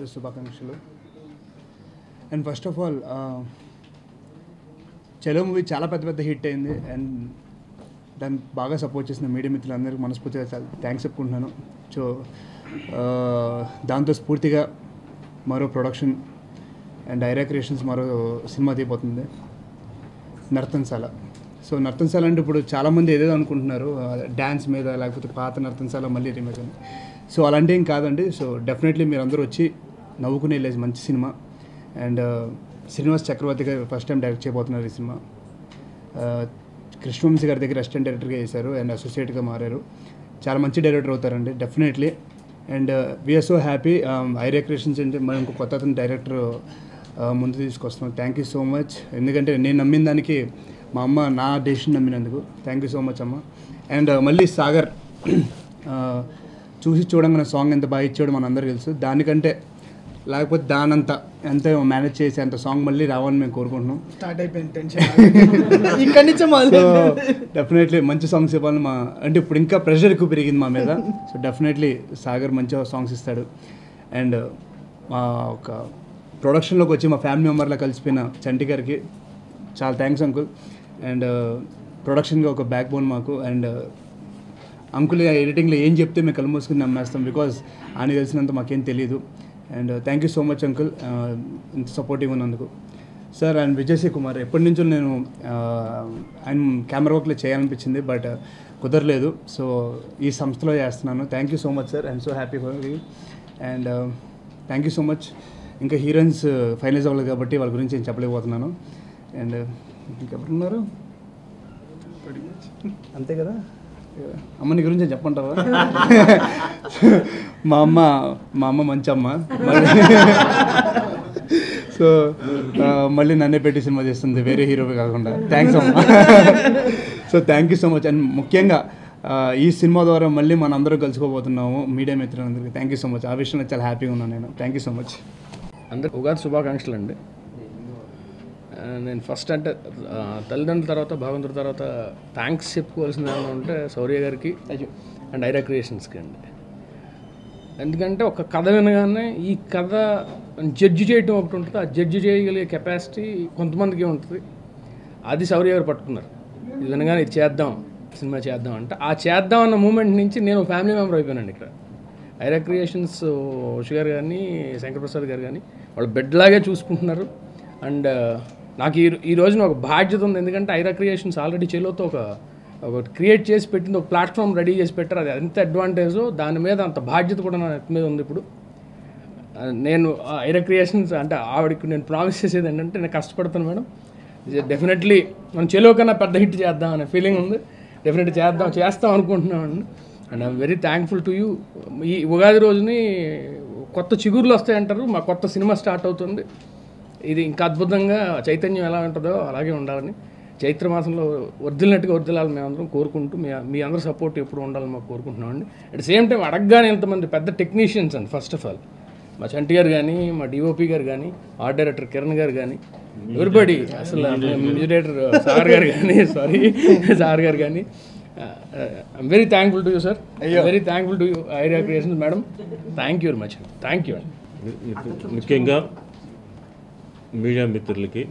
ఉగాది శుభాకాంక్షలు and first of all Chalo movie చాలా పెద్ద పెద్ద హిట్ అయింది అండ్ దాన్ని బాగా సపోర్ట్ చేసిన మీడియా మిత్రులందరికీ మనస్ఫూర్తిగా చాలా థ్యాంక్స్ చెప్పుకుంటున్నాను సో దాంతో స్ఫూర్తిగా మరో ప్రొడక్షన్ అండ్ డైరా క్రియేషన్స్ మరో సినిమా తీయబోతుంది నర్తన్శాల సో నర్తన్శాల అంటే ఇప్పుడు చాలామంది ఏదేదో అనుకుంటున్నారు డ్యాన్స్ మీద లేకపోతే పాత నర్తన్శాల మళ్ళీ రీమేక్ అని సో అలాంటి ఏం కాదండి సో డెఫినెట్లీ మీరు అందరూ వచ్చి నవ్వుకునే వెళ్ళేసి మంచి సినిమా అండ్ శ్రీనివాస్ చక్రవర్తి గారు ఫస్ట్ టైం డైరెక్ట్ చేయబోతున్నారు ఈ సినిమా ఆ, కృష్ణవంశీ గారి దగ్గర అసిస్టెంట్ డైరెక్టర్గా చేశారు అండ్ అసోసియేట్గా మారారు చాలా మంచి డైరెక్టర్ అవుతారండి definitely and we're so happy Ira creations అంటే మనం ఇంకో కొత్త అతని డైరెక్టర్ ముందు తీసుకొస్తున్నాం థ్యాంక్ యూ సో మచ్ ఎందుకంటే నేను నమ్మిన దానికి మా అమ్మ నా డెసిషన్ నమ్మినందుకు థ్యాంక్ యూ సో మచ్ అమ్మ అండ్ మళ్ళీ సాగర్ ఆ, చూసి చూడంగానే సాంగ్ ఎంత బాగా ఇచ్చాడు మనందరికీ తెలుసు దానికంటే లేకపోతే దానంత ఎంత మేనేజ్ చేసి అంత సాంగ్ మళ్ళీ రావాలని మేము కోరుకుంటున్నాం స్టార్ట్ అయిపోయింది టెన్షన్ ఇక్కడి నుంచే సో మొదలు డెఫినెట్లీ మంచి సాంగ్స్ ఇవ్వాలని మా అంటే ఇప్పుడు ఇంకా ప్రెషర్ ఎక్కువ పెరిగింది మా మీద సో డెఫినెట్లీ సాగర్ మంచిగా సాంగ్స్ ఇస్తాడు అండ్ మా ఒక ప్రొడక్షన్లోకి వచ్చి మా ఫ్యామిలీ మెంబర్లా కలిసిపోయిన చంటి గారికి చాలా థ్యాంక్స్ అంకుల్ అండ్ ప్రొడక్షన్గా ఒక బ్యాక్ బోన్ మాకు అండ్ అంకుల్ ఎడిటింగ్లో ఏం చెప్తే మేము కళ్ళు మూసుకుని నమ్మేస్తాం బికాజ్ ఆయన తెలిసినంత మాకేం తెలియదు and thank you so much uncle ఇంత సపోర్టివ్ ఉన్నందుకు సార్ అండ్ విజయశ్రీ కుమార్ ఎప్పటి నుంచో నేను ఆ, ఆయన కెమెరా వర్క్లో చేయాలనిపించింది బట్ కుదరలేదు సో ఈ సంస్థలో చేస్తున్నాను thank you so much sir I'm so happy for you and thank you so much ఇంకా హీరోయిన్స్ ఫైనలైజ్ అవ్వలేదు కాబట్టి వాళ్ళ గురించి నేను చెప్పలేకపోతున్నాను అండ్ ఇంకెవరున్నారు అంతే కదా అమ్మ నీ గురించి చెప్పంటావా మా అమ్మ మా అమ్మ మంచి అమ్మ సో మళ్ళీ నన్నే పెట్టి సినిమా చేస్తుంది వేరే హీరో కాకుండా థ్యాంక్స్ అమ్మ so thank you so much and ముఖ్యంగా ఆ, ఈ సినిమా ద్వారా మళ్ళీ మన అందరం కలుసుకోబోతున్నాము మీడియా మిత్రులందరికీ థ్యాంక్ యూ సో మచ్ ఆ విషయంలో చాలా హ్యాపీగా ఉన్నాను నేను థ్యాంక్ యూ సో మచ్ అందరికి ఉగాది శుభాకాంక్షలు అండి ఆ, నేను ఫస్ట్ అంటే ఆ, తల్లిదండ్రుల తర్వాత భగవంతుడి తర్వాత థ్యాంక్స్ చెప్పుకోవాల్సింది ఏమైనా ఉంటే శౌర్య గారికి అండ్ ఐరా క్రియేషన్స్కి అండి ఎందుకంటే ఒక కథ వినగానే ఈ కథ జడ్జి చేయటం ఒకటి ఉంటుంది ఆ జడ్జి చేయగలిగే కెపాసిటీ కొంతమందికి ఉంటుంది అది శౌర్య గారు పట్టుకున్నారు ఇది వినగానే ఇది చేద్దాం సినిమా చేద్దాం అంటే ఆ చేద్దాం అన్న మూమెంట్ నుంచి నేను ఫ్యామిలీ మెంబర్ అయిపోయానండి ఇక్కడ ఐరా క్రియేషన్స్ ఉష్ గారు కానీ శంకర్ ప్రసాద్ గారు కానీ వాళ్ళు బెడ్ లాగే చూసుకుంటున్నారు అండ్ నాకు ఈ ఈ రోజున ఒక బాధ్యత ఉంది ఎందుకంటే ఐరా క్రియేషన్స్ ఆల్రెడీ చేలోతో ఒక ఒక క్రియేట్ చేసి పెట్టింది ఒక ప్లాట్ఫామ్ రెడీ చేసి పెట్టారు అది ఎంత అడ్వాంటేజో దాని మీద అంత బాధ్యత కూడా నా నెత్తి మీద ఉంది ఇప్పుడు ఆ, నేను ఐరా క్రియేషన్స్ అంటే ఆవిడకి నేను ప్రామిస్ చేసేది ఏంటంటే నేను కష్టపడతాను మేడం డెఫినెట్లీ మనం చెలో కన్నా పెద్ద హిట్ చేద్దాం అనే ఫీలింగ్ ఉంది డెఫినెట్లీ చేద్దాం చేస్తాం అనుకుంటున్నాను and I'm very thankful to you ఈ ఉగాది రోజుని కొత్త చిగుర్లు వస్తాయంటారు మా కొత్త సినిమా స్టార్ట్ అవుతుంది ఇది ఇంకా అద్భుతంగా చైతన్యం ఎలా ఉంటుందో అలాగే ఉండాలని చైత్ర మాసంలో వర్దిలినట్టుగా వర్దిలాలని మేమందరం కోరుకుంటూ మీ మీ అందరూ సపోర్ట్ ఎప్పుడు ఉండాలని మాకు కోరుకుంటున్నామండి అట్ సేమ్ టైం అడగగానే ఇంతమంది పెద్ద టెక్నీషియన్స్ అండి ఫస్ట్ ఆఫ్ ఆల్ మా చంటి గారు కానీ మా డిఓపి గారు కానీ ఆర్ట్ డైరెక్టర్ కిరణ్ గారు కానీ ఎవరిబడి అసలు మ్యూజిక్ డైరెక్టర్ సార్ గారు కానీ సారీ సార్ గారు కానీ I'm very thankful to you sir very thankful to you Aira Creations madam thank you very much thank you అండి ముఖ్యంగా మీడియా మిత్రులకి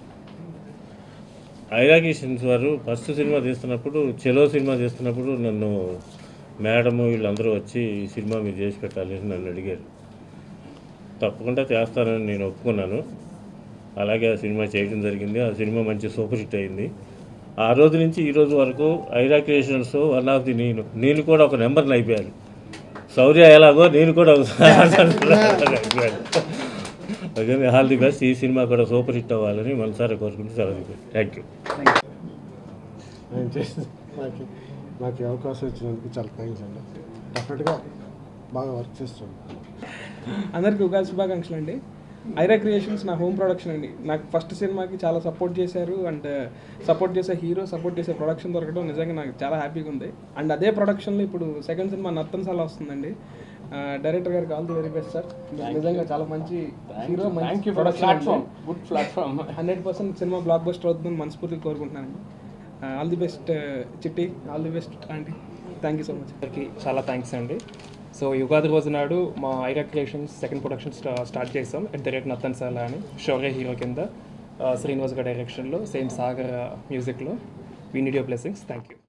ఐరాకేషన్స్ వారు ఫస్ట్ సినిమా తీస్తున్నప్పుడు చెలో సినిమా తీస్తున్నప్పుడు నన్ను మేడము వీళ్ళందరూ వచ్చి ఈ సినిమా మీరు చేసి పెట్టాలి అని నన్ను అడిగారు తప్పకుండా చేస్తానని నేను ఒప్పుకున్నాను అలాగే ఆ సినిమా చేయడం జరిగింది ఆ సినిమా మంచి సూపర్ హిట్ అయింది ఆ రోజు నుంచి ఈ రోజు వరకు Aira Creations one of the నేను నేను కూడా ఒక నెంబర్ని అయిపోయాను శౌర్య ఎలాగో నేను కూడా ఒక అయిపోయాను అందుకని ఆల్ ది బెస్ట్ ఈ సినిమా కూడా సూపర్ హిట్ అవ్వాలని మనసారా కోరుకుంటూ సెలవు థ్యాంక్ యూ నేను చేసి నాకు నాకు ఈ అవకాశం ఇచ్చినందుకు చాలా థ్యాంక్స్ అండి డెఫినెట్గా బాగా వర్క్ చేస్తాను అందరికీ ఉగాది శుభాకాంక్షలు అండి ఐరా క్రియేషన్స్ నా హోమ్ ప్రొడక్షన్ అండి నాకు ఫస్ట్ సినిమాకి చాలా సపోర్ట్ చేశారు అండ్ సపోర్ట్ చేసే హీరో సపోర్ట్ చేసే ప్రొడక్షన్ దొరకడం నిజంగా నాకు చాలా హ్యాపీగా ఉంది అండ్ అదే ప్రొడక్షన్లో ఇప్పుడు సెకండ్ సినిమా నర్తన్సాల వస్తుందండి డైరెక్టర్ గారికి all the very best sir నిజంగా చాలా మంచి hero thank you for platform good platform hundred percent cinema blockbuster అవుతుందని మనస్ఫూర్తిగా కోరుకుంటున్నానండి all the best Chitti all the best aunty thank you so much అందరికీ చాలా థ్యాంక్స్ అండి సో యుగాది రోజు నాడు మా ఐరా క్రియేషన్స్ సెకండ్ ప్రొడక్షన్ స్టా స్టార్ట్ చేసాం at the rate Nartanasala అని షౌర్య హీరో కింద ఆ, శ్రీనివాస్ గారి డైరెక్షన్లో సేమ్ సాగర్ మ్యూజిక్లో we need your blessings thank you